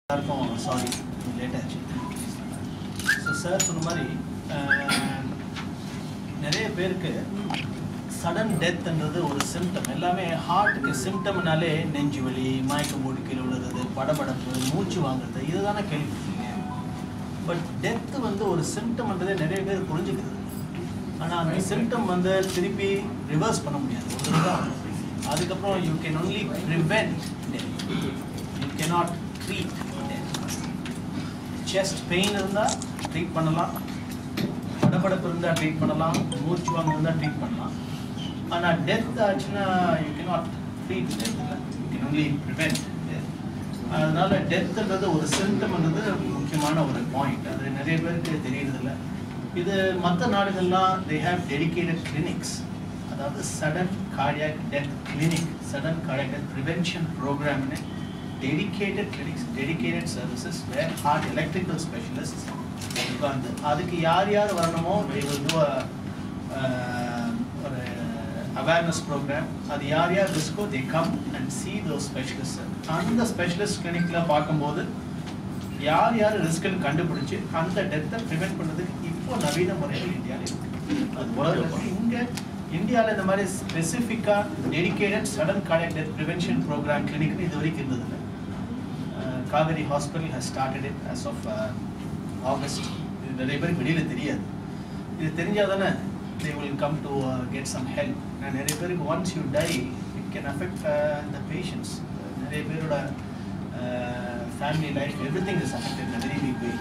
எல்லாருக்கும் sorry late ஆச்சு so sir சொன்ன மாதிரி அஹ், நிறைய பேருக்கு சடன் டெத்ன்றது ஒரு சிம்டம் எல்லாமே ஹார்ட்டுக்கு சிம்டம்னாலே நெஞ்சு வலி மயக்கம் போட்டு கீழே விழுறது படபடப்பு மூச்சு வாங்குறது இதுதானே கேள்விப்பட்டீங்க பட் டெத் வந்து ஒரு சிம்டம்ன்றதே நிறைய பேர் புரிஞ்சுக்கிறது ஆனால் அந்த சிம்டம் வந்து திருப்பி ரிவர்ஸ் பண்ண முடியாது ஒரு தடவை தான் வரும். அதுக்கப்புறம் you can only prevent death you cannot treat death chest pain இருந்தால் ட்ரீட் பண்ணலாம் படபடப்பு இருந்தால் ட்ரீட் பண்ணலாம் மூச்சு வாங்க இருந்தால் ட்ரீட் பண்ணலாம் ஆனால் டெத் ஆச்சுன்னா you cannot treat death you can only prevent அதனால டெத்துன்றது ஒரு சிம்டம்ன்றது முக்கியமான ஒரு பாயிண்ட் அது நிறைய பேருக்கு தெரியறதில்ல இது மற்ற நாடுகள்லாம் தே ஹேவ் டெடிகேட்டட் கிளினிக்ஸ் அதாவது sudden cardiac death clinic sudden cardiac death prevention ப்ரோக்ராம்னு dedicated clinics dedicated services where heart electrical specialist உட்கார்ந்து அதுக்கு யார் யார் வரணுமோ they will do a, uh, ஒரு அவேர்னஸ் ப்ரோக்ராம் அது யார் யார் ரிஸ்கோ they come and see though specialist அந்த ஸ்பெஷலிஸ்ட் கிளினிக்கில் பார்க்கும்போது யார் யார் ரிஸ்க்னு கண்டுபிடிச்சு அந்த டெத்தை ப்ரிவென்ட் பண்ணுறதுக்கு இப்போ நவீன முறையில் இந்தியாவில் இருக்கு அது உலகத்தில் இங்கே இந்தியாவில் இந்த மாதிரி ஸ்பெசிஃபிக்காக dedicated sudden cardiac death prevention program கிளினிக்னு இது வரைக்கும் இருந்ததில்லை Kaveri hospital has started it as of August இது நிறைய பேருக்கு வெளியில் தெரியாது இது தெரிஞ்சால் தானே they will come to get some help நான் நிறைய பேருக்கு once you die it can affect the patients நிறைய பேரோட family life everything is affect in very big way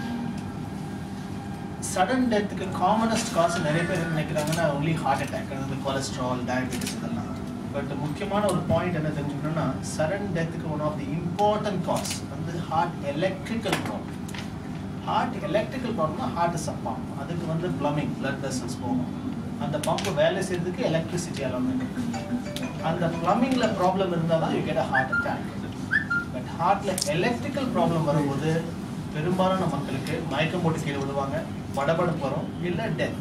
sudden டெத்துக்கு காமனஸ்ட் காசு நிறைய பேர் என்ன நினைக்கிறாங்கன்னா ஒன்லி ஹார்ட் அட்டாக் அதாவது கொலஸ்ட்ரால் டயபெட்டிஸ் இதெல்லாம் பட் முக்கியமான ஒரு பாயிண்ட் என்ன தெரிஞ்சுக்கணும்னா சடன் டெத்துக்கு one of the important cause வந்து heart electrical problem heart electrical ப்ராப்ளம்னா ஹார்ட் இஸ் அ பம்ப் அதுக்கு வந்து ப்ளம்பிங் பிளட் வெசல்ஸ் போகும் அந்த பம்ப் வேலை செய்யறதுக்கு எலக்ட்ரிசிட்டி அலோமெண்ட் அந்த ப்ளம்பிங்கில் ப்ராப்ளம் இருந்தால் தான் you get a heart attack but ஹார்ட்டில் எலக்ட்ரிக்கல் ப்ராப்ளம் வரும்போது பெரும்பாலான மக்களுக்கு மயக்கம் போட்டு கீழே விழுவாங்க படபடப்பு வரும் இல்லை டெத்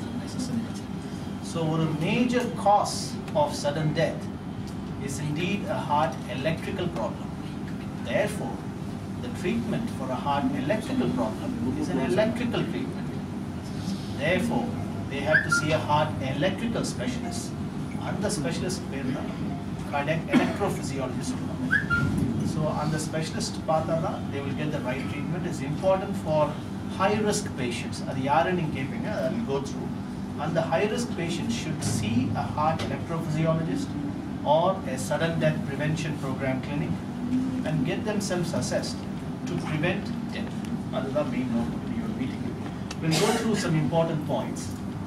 ஸோ ஒரு major cause of sudden death is indeed a heart electrical problem. Therefore, the treatment for a heart electrical problem is an electrical treatment. Therefore, they have to see a heart electrical specialist. And the specialist பேர் தான் cardiac electrophysiologist சொல்லுவாங்க. So, அந்த specialist பார்த்தா தான் they will get the right treatment. It's important for high risk patients. அது யாருன்னு நீங்க கேட்பீங்க I will go through. And the high risk patient should see a heart electrophysiologist or a sudden death prevention program clinic and get themselves assessed to prevent death. அதுதான் main நோக்கம் your meeting. We'll go through some important points.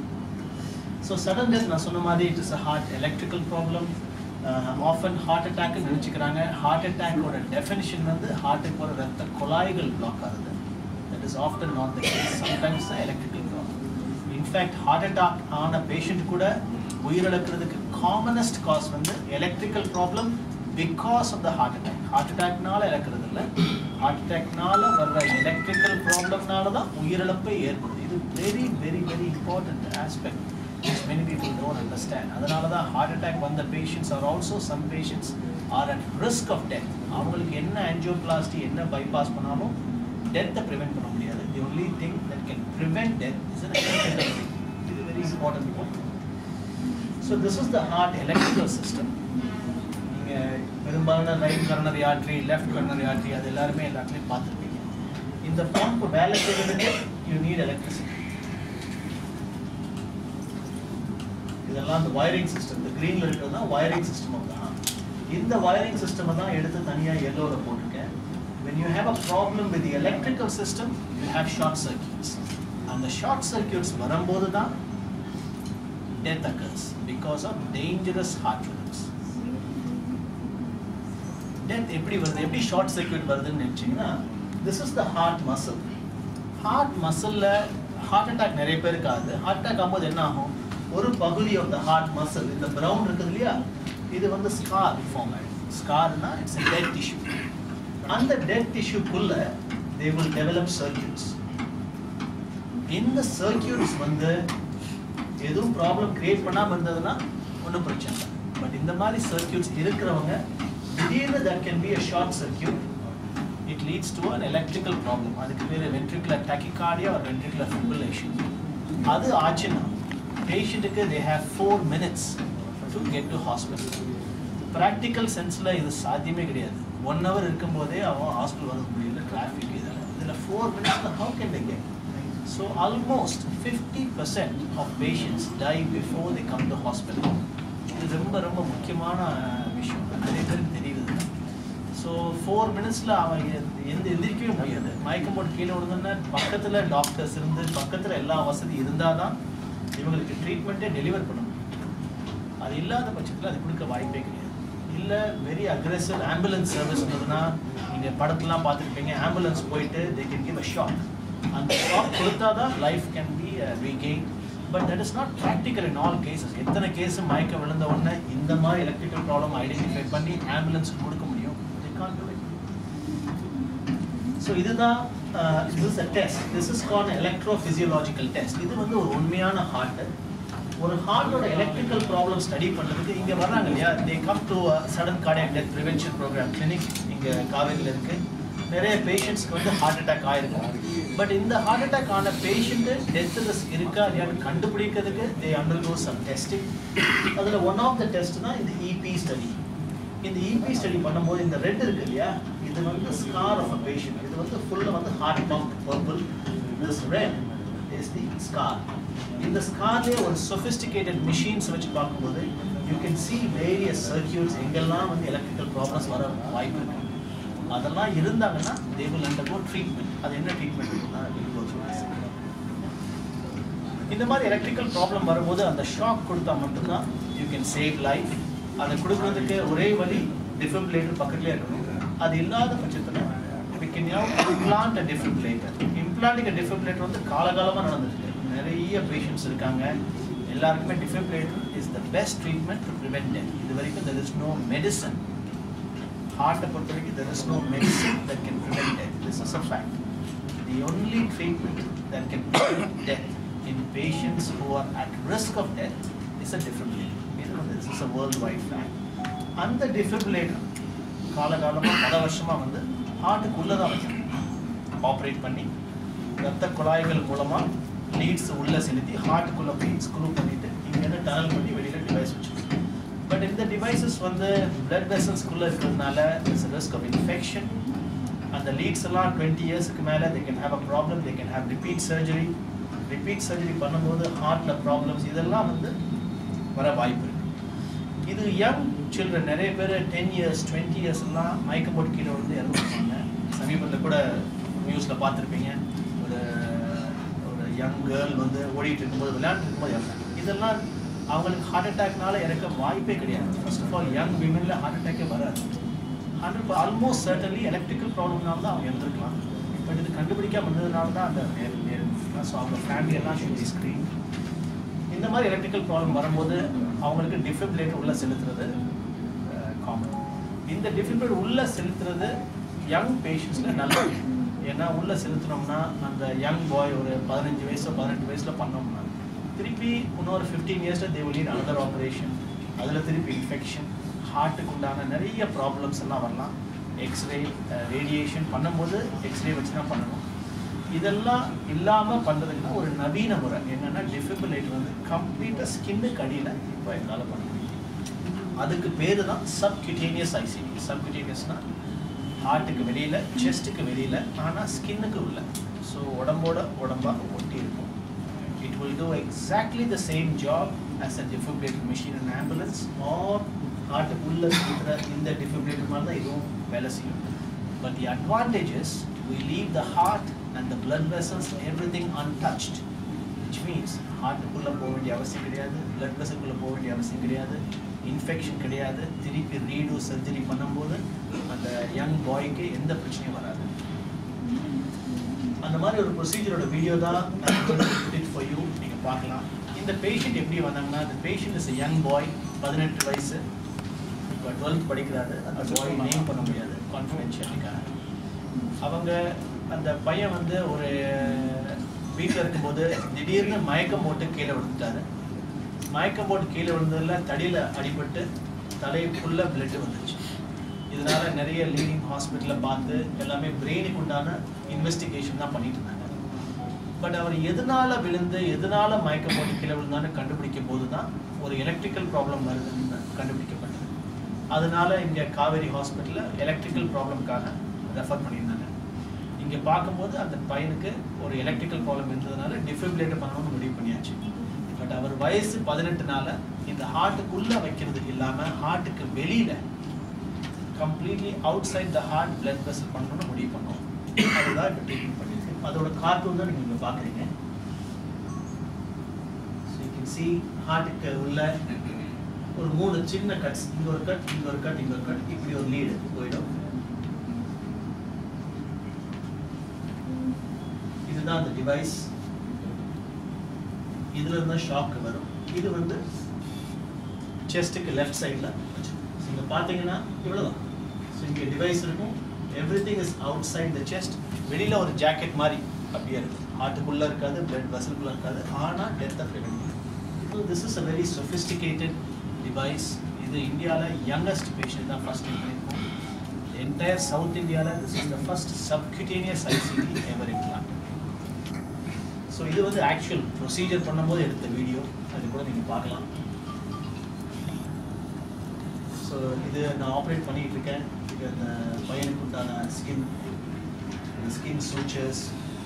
So sudden death நான் சொன்ன மாதிரி it is a heart electrical problem often heart அட்டாக்னு நினச்சிக்கிறாங்க heart அட்டாக்கோட definition வந்து ஹார்ட்டுக்கு போகிற ரத்த குழாய்கள் பிளாக் ஆகுது that is often not the case sometimes the electrical problem in fact heart attack ஆன பேஷண்ட் கூட உயிரிழக்கிறதுக்கு காமனஸ்ட் காஸ் வந்து electrical problem because of the heart attack heart அட்டாக்னால இறக்குறது இல்லை ஹார்ட் அட்டாக்னால வர்ற எலக்ட்ரிக்கல் ப்ராப்ளம்னால தான் உயிரிழப்பே ஏற்படுது இது very very very important aspect which many people don't understand. அதனால தான் ஹார்ட் அட்டாக் வந்த patients are also some patients are at risk of death அவங்களுக்கு என்ன ஆன்ஜியோபிளாஸ்டி என்ன பைபாஸ் பண்ணாலும் டெத்தை ப்ரிவென்ட் பண்ண முடியாது the only thing that can prevent death is இது very important point so this is the heart electrical system நீங்கள் பெரும்பாலான right coronary artery left coronary artery அது எல்லாருமே எல்லாத்துலேயும் பார்த்துருப்பீங்க இந்த பம்ப் வேலை செய்யறதுக்கு யூ நீட் எலக்ட்ரிசிட்டி இதெல்லாம் அந்த வயரிங் சிஸ்டம் இந்த க்ரீனில் இருக்கிறது தான் வயரிங் சிஸ்டம் தான் இந்த வயரிங் சிஸ்டம் தான் எடுத்து தனியாக எல்லோவில் போட்டிருக்கேன் when you have a problem with the electrical system you have short circuits அந்த short circuits வரும்போது தான் death occurs because of dangerous heart rhythms death எப்படி வருது எப்படி ஷார்ட் சர்க்யூட் வருதுன்னு நினச்சிங்கன்னா this is the heart muscle heart மசிலில் heart attack நிறைய பேருக்கு ஆகுது ஹார்ட் அட்டாக் ஆகும்போது என்ன ஆகும் ஒரு பகுதி ஆஃப் த ஹார்ட் மசில் இந்த ப்ரௌன் இருக்குது இல்லையா இது வந்து ஸ்கார் ஃபார்ம் ஆகிடும் ஸ்கார்னா இட்ஸ் டெட் டிஷ்யூ அந்த டெட் டிஷ்யூக்குள்ள தே வில் டெவலப் சர்க்கியூட்ஸ் இந்த சர்க்கியூட்ஸ் வந்து எதுவும் ப்ராப்ளம் கிரியேட் பண்ணாமல் இருந்ததுன்னா ஒன்றும் பிரச்சனை இல்லை பட் இந்த மாதிரி சர்க்கியூட்ஸ் இருக்கிறவங்க திடீர்னு that can be a short circuit it leads to an electrical problem அதுக்கு பேர் வென்ட்ரிகுலர் டக்கிகார்டியா ஒரு வென்ட்ரிகுலர் ஃபிபிரிலேஷன் அது ஆச்சுன்னா பேஷண்ட்டுக்கு they have four minutes to get to hospital practical சென்ஸில் இது சாத்தியமே கிடையாது ஒன் ஹவர் இருக்கும்போதே அவன் ஹாஸ்பிட்டல் வர முடியல டிராஃபிக் இதில் இதில் ஃபோர் மினிட்ஸில் how can they get so almost fifty percent of patients die before they come to hospital இது ரொம்ப ரொம்ப முக்கியமான விஷயம் நிறைய பேருக்கு தெரியுது ஸோ ஃபோர் மினிட்ஸில் அவன் எ- எந்த எந்திரிக்கவே முடியாது மயக்கம் போட்டு கீழே விழுந்தோன்னா பக்கத்தில் டாக்டர்ஸ் இருந்து பக்கத்தில் எல்லா வசதி இருந்தால் தான் இவங்களுக்கு ட்ரீட்மெண்ட்டே டெலிவர் பண்ண முடியும் அது இல்லாத பட்சத்தில் அது கொடுக்க வாய்ப்பே கிடையாது இல்லை வெரி அக்ரெசிவ் ஆம்புலன்ஸ் சர்வீஸ் இருந்ததுன்னா நீங்கள் படத்துலாம் பார்த்துருப்பீங்க ஆம்புலன்ஸ் போயிட்டு they can give a shock அந்த ஷாக் கொடுத்தா தான் life can be regain but that is not practical in all cases எத்தனை கேஸ் மயக்க விழுந்த உடனே இந்த மாதிரி எலக்ட்ரிக்கல் ப்ராப்ளம் ஐடென்டிஃபை பண்ணி ஆம்புலன்ஸ் கொடுக்க முடியும் they can't do it so இதுதான் this a test this is call electrophysiological test இது வந்து ஒரு உண்மையான ஹார்ட் ஒரு ஹார்ட்டோட எலக்ட்ரிக்கல் ப்ராப்ளம் ஸ்டடி பண்ணுறதுக்கு இங்கே வர்றாங்க இல்லையா they come to sudden cardiac death prevention program clinic இங்கே காவேரியில் இருக்கு நிறைய பேஷண்ட்ஸ்க்கு வந்து ஹார்ட் அட்டாக் ஆயிருக்கும் பட் இந்த ஹார்ட் அட்டாக் ஆன பேஷண்ட்டு டெத் ரிஸ்க் இருக்கா இல்லையான்னு கண்டுபிடிக்கிறதுக்கு தே அண்டர்கோ சம் டெஸ்டிங் அதில் ஒன் ஆஃப் த டெஸ்ட் தான் இந்த இபி ஸ்டடி இந்த இபி ஸ்டடி பண்ணும்போது இந்த ரெட் இருக்கு இல்லையா இது வந்து ஸ்கார் ஆஃப் அ பேஷண்ட் இது வந்து ஃபுல்லாக வந்து heart pump purple this red is the scar இந்த ஸ்கார்லேயே ஒரு சொஃபிஸ்டிகேட்டட் மிஷின்ஸ் வச்சு பார்க்கும்போது you can see various circuits எங்கெல்லாம் வந்து எலக்ட்ரிக்கல் ப்ராப்ளம்ஸ் வர வாய்ப்பு இருக்கு அதெல்லாம் இருந்தாங்கன்னா தே வில் undergo ட்ரீட்மெண்ட் அது என்ன ட்ரீட்மெண்ட்னா இந்த மாதிரி எலக்ட்ரிக்கல் ப்ராப்ளம் வரும்போது அந்த ஷாக் கொடுத்தா மட்டும்தான் யூ கேன் சேவ் லைஃப் அதை கொடுக்கறதுக்கு ஒரே வழி டிஃபிபிலேட்டர் பக்கத்துலேயே இருக்கணும் அது இல்லாத பட்சத்தில் we can now implant a defibrillator implanting a defibrillator வந்து காலகாலமாக நடந்துருக்கு நிறைய பேஷண்ட்ஸ் இருக்காங்க எல்லாருக்குமே defibrillator is the best treatment to prevent death இது வரைக்கும் there is no medicine ஹார்ட்டை பொறுத்த வரைக்கும் there is no medicine that can prevent death this is a fact the only treatment that can prevent death in patients who are at risk of death is a defibrillator இது வந்து this is a worldwide fact அந்த defibrillator காலகாலமாக பல வருஷமாக வந்து ஹார்ட்டுக்குள்ளே தான் வைக்கணும் operate பண்ணி ரத்த குழாய்கள் மூலமாக லீட்ஸ் உள்ளே செலுத்தி ஹார்ட்டுக்குள்ளே போய் ஸ்க்ரூ பண்ணிட்டு இங்கேருந்து டனல் பண்ணி வெளியில் டிவைஸ் வச்சுக்கணும் பட் இந்த டிவைசஸ் வந்து பிளட் வெசல்ஸ்குள்ளே இருக்கிறதுனால இட்ஸ் ரிஸ்க் ஆஃப் இன்ஃபெக்ஷன் அந்த லீட்ஸ் எல்லாம் டுவெண்ட்டி இயர்ஸ்க்கு மேலே they can have a problem they can have repeat surgery repeat surgery பண்ணும்போது ஹார்ட்டில் ப்ராப்ளம்ஸ் இதெல்லாம் வந்து வர வாய்ப்பு இருக்கு இது யங் சில்ட்ரன் நிறைய பேர் டென் இயர்ஸ் டுவெண்ட்டி இயர்ஸ்லாம் மயக்கம் போட்டு கீழே விழுந்து இறந்துருப்பாங்க சமீபத்தில் கூட நியூஸில் பார்த்துருப்பீங்க ஒரு ஒரு யங் கேர்ள் வந்து ஓடிட்டு இருக்கும்போது விளையாண்டு இருக்கும்போது இறந்தாங்க இதெல்லாம் அவங்களுக்கு ஹார்ட் அட்டாக்னால இறக்க வாய்ப்பே கிடையாது ஃபர்ஸ்ட் ஆஃப் ஆல் யங் விமனில் ஹார்ட் அட்டாக்கே வராது ஹண்ட்ரட் ஆல்மோஸ்ட் சர்டன்லி எலக்ட்ரிக்கல் ப்ராப்ளம்னால தான் அவங்க இறந்துருக்கலாம் பட் இது கண்டுபிடிக்காம இருந்ததுனால தான் அந்த நேர் நேர் ஸோ அவங்க ஃபேமிலி எல்லாம் ஷுட் பி ஸ்க்ரீன் இந்த மாதிரி எலக்ட்ரிக்கல் ப்ராப்ளம் வரும்போது அவங்களுக்கு டிஃபிபிலேட்டர் உள்ள செலுத்துறது காமன் இந்த டிஃபிபிலேட்டர் உள்ள செலுத்துறது யங் பேஷண்ட்ஸில் நல்லது ஏன்னா உள்ள செலுத்தினோம்னா அந்த யங் பாய் ஒரு பதினஞ்சு வயசு பதினெட்டு வயசில் பண்ணோம்னா திருப்பி இன்னொரு ஃபிஃப்டீன் இயர்ஸில் they will need another operation அதில் திருப்பி இன்ஃபெக்ஷன் ஹார்ட்டுக்கு உண்டான நிறைய ப்ராப்ளம்ஸ் எல்லாம் வரலாம் எக்ஸ்ரே ரேடியேஷன் பண்ணும்போது எக்ஸ்ரே வச்சு தான் பண்ணணும் இதெல்லாம் இல்லாமல் பண்ணுறதுக்குன்னா ஒரு நவீன முறை என்னென்னா டிஃபிபிலேட்டர் வந்து கம்ப்ளீட்டாக ஸ்கின்னுக்கு அடியில் இப்போ எங்களால் பண்ண முடியும் அதுக்கு பேர் தான் சப்கியூட்டேனியஸ் ஐசிடி சப்கியூட்டேனியஸ்னால் ஹார்ட்டுக்கு வெளியில் செஸ்ட்டுக்கு வெளியில் ஆனால் ஸ்கின்னுக்கு உள்ள ஸோ உடம்போட உடம்பா ஒட்டி இருக்கும் it will do exactly the same job as a defibrillator machine in ambulance or ஹார்ட்டுக்குள்ள இருக்கிற இந்த defibrillator மாதிரி தான் இதுவும் வேலை செய்யும் but the advantage is we leave the heart and the blood vessels everything untouched which means ஹார்ட்டுக்குள்ளே போக வேண்டிய அவசியம் கிடையாது blood vessel-குள்ள போக வேண்டிய அவசியம் கிடையாது இன்ஃபெக்ஷன் கிடையாது திருப்பி ரீடோ சர்ஜரி பண்ணும்போது அந்த யங் பாய்க்கு எந்த பிரச்சனையும் வராது அந்த மாதிரி ஒரு ப்ரொசீஜரோட வீடியோ தான் இட் ஃபார் யூ நீங்கள் பார்க்கலாம் இந்த பேஷண்ட் எப்படி வந்தாங்கன்னா இந்த பேஷண்ட் இஸ் யங் பாய் பதினெட்டு வயசு இப்போ டுவெல்த் படிக்கிறாரு அந்த பாய் நேம் பண்ண முடியாது கான்ஃபிடென்ஷியலுக்காக அவங்க அந்த பையன் வந்து ஒரு வீட்டில் இருக்கும்போது திடீர்னு மயக்கம் போட்டு கீழே விழுந்துட்டாரு மயக்கம் போட்டு கீழே விழுந்ததில் தடியில் அடிபட்டு தலைக்குள்ள பிளட் வந்துச்சு இதனால நிறைய லீடிங் ஹாஸ்பிட்டலில் பார்த்து எல்லாமே பிரெயினுக்கு உண்டான இன்வெஸ்டிகேஷன் தான் பண்ணிட்டு இருந்தாங்க பட் அவர் எதனால விழுந்து எதனால மயக்கம் போட்டு கீழே விழுந்தான்னு கண்டுபிடிக்கும் போது தான் ஒரு எலக்ட்ரிக்கல் ப்ராப்ளம் வருதுன்னு கண்டுபிடிக்கப்பட்டது அதனால இங்கே காவேரி ஹாஸ்பிட்டலில் எலக்ட்ரிக்கல் ப்ராப்ளம்காக ரெஃபர் பண்ணியிருந்தாங்க இங்கே பார்க்கும்போது அந்த பையனுக்கு ஒரு எலக்ட்ரிக்கல் ப்ராப்ளம் இருந்ததுனால டிஃபிபிலேட் பண்ணணும்னு முடிவு பண்ணியாச்சு பட் அவர் வயசு பதினெட்டுனால இந்த ஹார்ட்டுக்குள்ளே வைக்கிறது இல்லாமல் ஹார்ட்டுக்கு வெளியில் completely outside the heart blood vessel பண்ணணும்னு முடிவு பண்ணோம் அதுதான் இப்போ ட்ரீட்மெண்ட் பண்ணியிருக்கு அதோட கார்ட்டூன் தான் நீங்கள் இங்கே பார்க்குறீங்க ஸோ யூ கேன் சி ஹார்ட்டுக்கு உள்ள ஒரு மூணு சின்ன கட்ஸ் இங்கே ஒரு கட் இங்கே ஒரு கட் இங்கே ஒரு கட் இப்படி ஒரு லீடு போயிடும் இதுதான் அந்த டிவைஸ் இதுல இருந்தா ஷாக் வரும் இது வந்து செஸ்ட்டுக்கு லெஃப்ட் சைடில் இங்கே பார்த்தீங்கன்னா இவ்வளோதான் ஸோ இங்கே டிவைஸ் இருக்கும் everything is outside the chest வெளியில் ஒரு ஜாக்கெட் மாதிரி அப்படியே இருக்கும் ஹார்ட்டுக்குள்ளே இருக்காது பிளட் வெசலுக்குள்ளே இருக்காது ஆனால் டெத்தை prevent so this is a very sophisticated device இது இந்தியாவில் யங்கஸ்ட் பேஷண்ட் தான் ஃபர்ஸ்ட் பண்ணியிருக்கோம் என்டையர் சவுத் இந்தியாவில் this is the first subcutaneous ICD ever implant so இது வந்து ஆக்சுவல் ப்ரொசீஜர் பண்ணும்போது எடுத்த வீடியோ அது கூட நீங்கள் பார்க்கலாம் ஸோ இது நான் ஆப்ரேட் பண்ணிட்டு இருக்கேன் இது அந்த பையனுக்கு உண்டான ஸ்கின் ஸ்கின் சூச்சர்ஸ்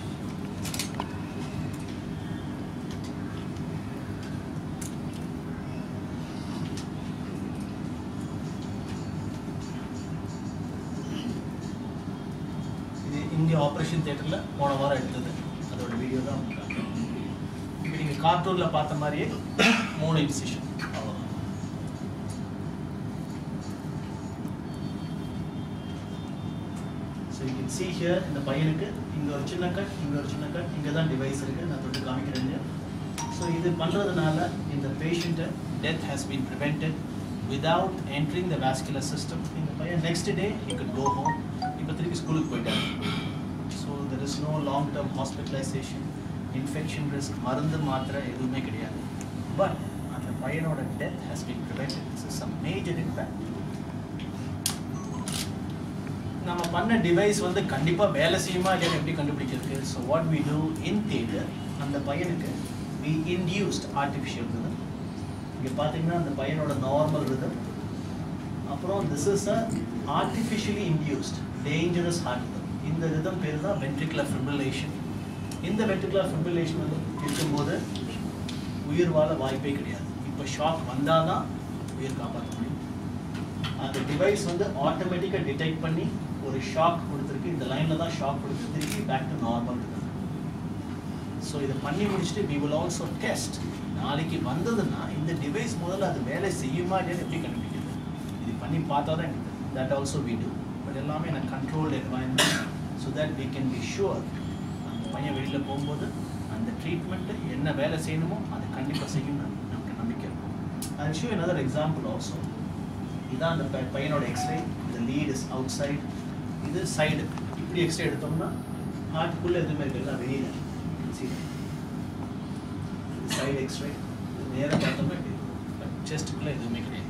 இது இங்கே ஆப்ரேஷன் தியேட்டரில் போன வாரம் எடுத்தது அதோட வீடியோ தான் உங்களுக்கு காட்டுறேன். இப்போ நீங்கள் கார்ட்டூனில் பார்த்த மாதிரியே மூணு இன்சிஷன் அவ்வளோதான் so you can see here இந்த பையனுக்கு இங்கே ஒரு சின்ன கட் இங்கே ஒரு சின்ன கட் இங்கே தான் டிவைஸ் இருக்குது நான் தொட்டு காமிக்கிறேன் ஸோ இது பண்ணுறதுனால இந்த பேஷண்ட்டை death has been prevented without entering the vascular system இந்த பையன் next day he could go home இப்போ திருப்பி ஸ்கூலுக்கு போயிட்டாரு so there is no long term hospitalization infection risk மருந்து மாத்திரை எதுவுமே கிடையாது பட் அந்த பையனோட death has been prevented this is a major impact நம்ம பண்ண டிவைஸ் வந்து கண்டிப்பாக வேலை செய்யுமா இல்லையா எப்படி கண்டுபிடிக்கிறது so what we do in theatre அந்த பையனுக்கு வி இன்டியூஸ்ட் ஆர்டிஃபிஷியல் ரிதம் இங்கே பார்த்தீங்கன்னா அந்த பையனோட நார்மல் ரிதம் அப்புறம் this is a artificially induced dangerous heart rhythm இந்த ரிதம் பேர் தான் வென்ட்ரிகுலர் ஃபிபிரிலேஷன் இந்த வென்ட்ரிகுலர் ஃபிபிரிலேஷன் வந்து இருக்கும்போது உயிர் வாழ வாய்ப்பே கிடையாது இப்போ ஷாக் வந்தால் தான் உயிர் காப்பாற்ற முடியும் அந்த டிவைஸ் வந்து ஆட்டோமேட்டிக்காக டிடெக்ட் பண்ணி ஒரு ஷாக் கொடுத்துருக்கு இந்த லைனில் தான் ஷாக் கொடுத்து திருப்பி பேக் டு நார்மல் இருக்கு ஸோ இதை பண்ணி முடிச்சுட்டு we will also டெஸ்ட் நாளைக்கு வந்ததுன்னா இந்த டிவைஸ் முதல்ல அது வேலை செய்யுமா இல்லையான்னு எப்படி கண்டுபிடிக்கிறது இது பண்ணி பார்த்தா தான் எனக்கு that also we do but எல்லாமே எனக்கு controlled environment so that we can be sure அந்த பையன் வெளியில் போகும்போது அந்த ட்ரீட்மெண்ட்டு என்ன வேலை செய்யணுமோ அதை கண்டிப்பாக செய்யணும்னு நமக்கு நம்பிக்கை இருக்கும் I show another example also இதான் அந்த பை- பையனோட எக்ஸ்ரே இந்த லீட் இஸ் அவுட் சைடு இது சைடு இப்படி எக்ஸ்ரே எடுத்தோம்னா ஹார்ட்டுக்குள்ளே எதுவுமே இருக்கு எல்லாம் வெளியில் சைடு எக்ஸ்ரே நேராக பார்த்தோம்னா இப்படி செஸ்ட்டுக்குள்ளே எதுவுமே கிடையாது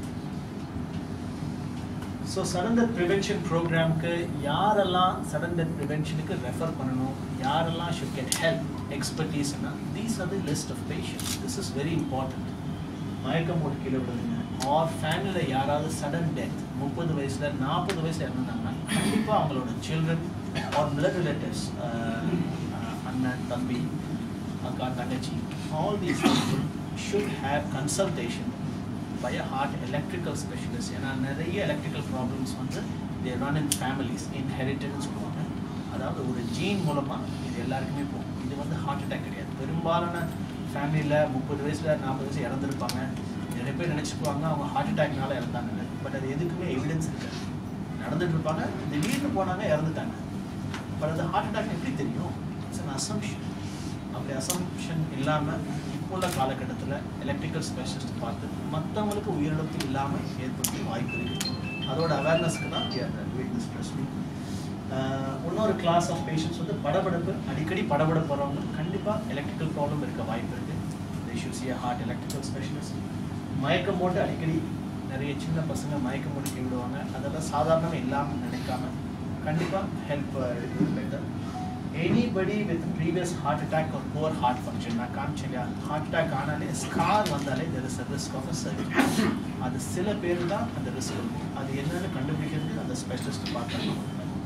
ஸோ சடன் டெத் ப்ரிவென்ஷன் ப்ரோக்ராம்க்கு யாரெல்லாம் சடன் டெத் ப்ரிவென்ஷனுக்கு ரெஃபர் பண்ணணும் யாரெல்லாம் ஷுட் கெட் ஹெல்ப் எக்ஸ்பர்டீஸ்னா these are the list of patients this is very important மயக்கம் போட்டு கீழே விழுதுங்க ஆர் ஃபேமிலியில் யாராவது சடன் டெத் முப்பது வயசில் நாற்பது வயசில் இறந்துட்டாங்கன்னா கண்டிப்பாக அவங்களோட சில்ட்ரன் ஆர் பிளட் ரிலேட்டிவ்ஸ் அண்ணன் தம்பி அக்கா தங்கச்சி all these people should have consultation by a heart electrical specialist ஏன்னா நிறைய எலக்ட்ரிக்கல் ப்ராப்ளம்ஸ் வந்து தே ரன் இன் ஃபேமிலிஸ் இன்ஹெரிட்டட்னு சொல்லுவாங்க அதாவது ஒரு ஜீன் மூலமாக இது எல்லாருக்குமே போகும் இது வந்து ஹார்ட் அட்டாக் கிடையாது பெரும்பாலான ஃபேமிலியில் முப்பது வயசில் நாற்பது வயசு இறந்துருப்பாங்க நிறைய பேர் நினச்சிக்குவாங்க அவங்க ஹார்ட் அட்டாக்னால இறந்தாங்க பட் அது எதுக்குமே எவிடன்ஸ் இருக்காது நடந்துட்டு இருப்பாங்க திடீர்னு போனாங்க இறந்துட்டாங்க பட் அது ஹார்ட் அட்டாக் எப்படி தெரியும் இட்ஸ் அன் அசம்ஷன் அப்படி அசம்ஷன் இல்லாமல் இப்போ உள்ள காலகட்டத்தில் எலக்ட்ரிக்கல் ஸ்பெஷலிஸ்ட் பார்த்து மற்றவங்களுக்கு உயிரிழப்பு இல்லாமல் ஏற்படுத்த வாய்ப்பு இருக்குது அதோட அவேர்னஸ்க்கு தான் டூயிங் திஸ் ப்ரெஸ் இன்னொரு கிளாஸ் ஆஃப் பேஷண்ட்ஸ் வந்து படபடப்பு அடிக்கடி படபடப்படுறவங்க கண்டிப்பாக எலக்ட்ரிக்கல் ப்ராப்ளம் இருக்க வாய்ப்பு இருக்குது they should see a heart electrical specialist மயக்கம் போட்டு அடிக்கடி நிறைய சின்ன பசங்க மயக்க முடிக்க விடுவாங்க அதெல்லாம் சாதாரணமாக இல்லாமல் நினைக்காம கண்டிப்பாக help better anybody with previous heart attack ஒரு புவர் ஹார்ட் ஃபங்க்ஷன் நான் காமிச்சேன் ஹார்ட் அட்டாக் ஆனாலே ஸ்கார் வந்தாலே there is a risk of a surgery அது சில பேர் தான் அந்த ரிஸ்க் இருக்கும் அது என்னன்னு கண்டுபிடிக்கிறதுக்கு அந்த ஸ்பெஷலிஸ்ட் பார்க்கணும்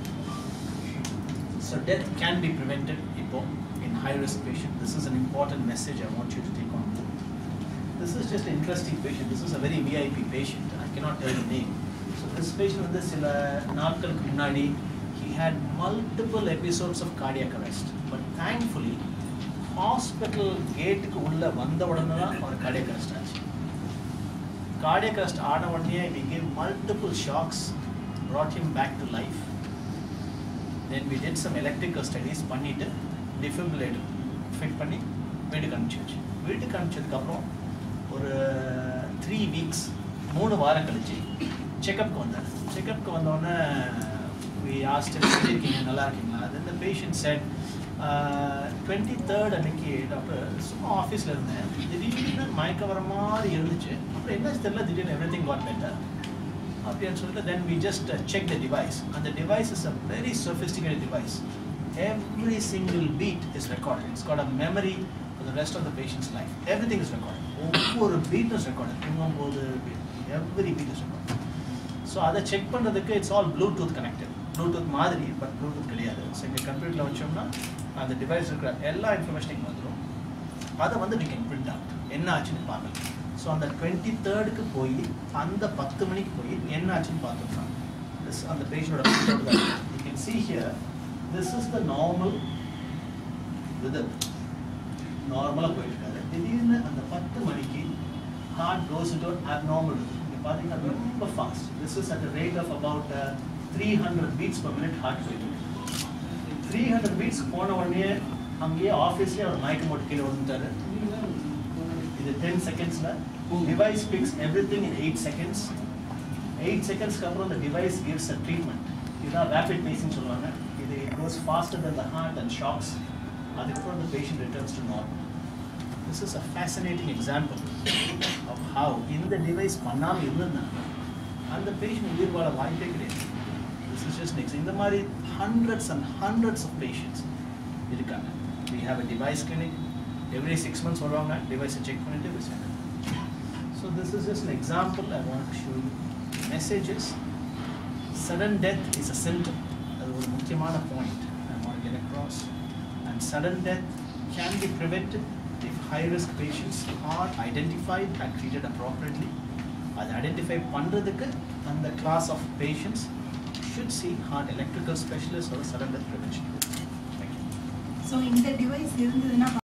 So death can be prevented இப்போ in high risk patient. This is an important message I want you to take on board. This is just an interesting patient. This is a very VIP patient. I cannot tell the name. So this patient வந்து சில நாட்களுக்கு முன்னாடி he had multiple episodes of cardiac arrest. But thankfully hospital கேட்டுக்கு உள்ள வந்த உடனே தான் அவர் cardiac arrest ஆச்சு cardiac arrest ஆன உடனே we gave multiple shocks brought him back to life then we did some electrical studies பண்ணிவிட்டு டிஃபிபிலேட்டர் ஃபிட் பண்ணி வீட்டுக்கு அனுப்பிச்சாச்சு வீட்டுக்கு அனுப்பிச்சதுக்கப்புறம் ஒரு த்ரீ வீக்ஸ் மூணு வாரம் கழிச்சு செக்கப்க்கு வந்தார் செக்கப்க்கு வந்தோடனே வி ஆஸ்ட் எப்படி இருக்கீங்க நல்லா இருக்கீங்களா அது இந்த பேஷண்ட் செட் டுவெண்ட்டி தேர்ட் அன்னைக்கு டாக்டர் சும்மா ஆஃபீஸில் இருந்தேன் திடீர்னு மயக்க வர மாதிரி இருந்துச்சு அப்புறம் என்ன தெரியல திடீர்னு எவ்ரி திங் காட் பெட்டர் அப்படின்னு சொல்லிட்டு then we just check the device அந்த device is a very sophisticated device every single beat is recorded it's got a memory for the rest of the patient's life everything is recorded ஒவ்வொரு beat is recorded தூங்கும்போது every beat is recorded so அதை check பண்ணுறதுக்கு it's all Bluetooth connected Bluetooth மாதிரி but Bluetooth கிடையாது so இங்கே கம்ப்யூட்டரில் வச்சோம்னா அந்த டிவைஸ் இருக்கிற எல்லா இன்ஃபர்மேஷனையும் வந்துடும் அதை வந்து வி கேன் பிரிண்ட் அவுட் என்ன ஆச்சுன்னு பார்க்கலாம் ஸோ அந்த டுவெண்ட்டி தேர்டுக்கு போய் அந்த பத்து மணிக்கு போய் என்ன ஆச்சுன்னு பார்த்துருக்காங்க திஸ் அந்த பேஷண்டோட you can see here this is the normal with நார்மலாக போயிருக்காரு திடீர்னு அந்த பத்து மணிக்கு ஹார்ட் கோஸ் இன்டு அப்நார்மல் இங்கே பார்த்தீங்கன்னா ரொம்ப fast this is at rate of about three hundred beats per minute heart போயிட்டு த்ரீ ஹண்ட்ரட் பீட்ஸ் போன உடனே அங்கேயே ஆஃபீஸ்லேயே அவர் மயக்கம் போட்டு கீழே விழுந்துட்டாரு இது டென் செகண்ட்ஸில் device picks everything in eight seconds eight செகண்ட்ஸ்க்கு அப்புறம் இந்த டிவைஸ் கிவ்ஸ் அ ட்ரீட்மெண்ட் இதுதான் ரேபிட் பேசிங் சொல்லுவாங்க இது it goes faster than the heart and shocks அதுக்கப்புறம் the patient returns to normal this is a fascinating example of how இந்த device பண்ணாமல் இருந்திருந்தாங்க அந்த பேஷண்ட் உயிர் வாழ வாய்ப்பே கிடையாது this is just next இந்த மாதிரி hundreds and hundreds of patients இருக்காங்க we have a device clinic every six months வருவாங்க டிவைஸை செக் பண்ணிட்டு விசாங்க So this is just an example I want to show you. Messages. Sudden death is a symptom. அது ஒரு முக்கியமான point I want to get across. And sudden death can be prevented if high-risk patients are identified and treated appropriately. அது identify பண்ணுறதுக்கு அந்த class of patients should see heart electrical specialist or sudden death prevention. Thank you. So இந்த device இருந்ததுன்னா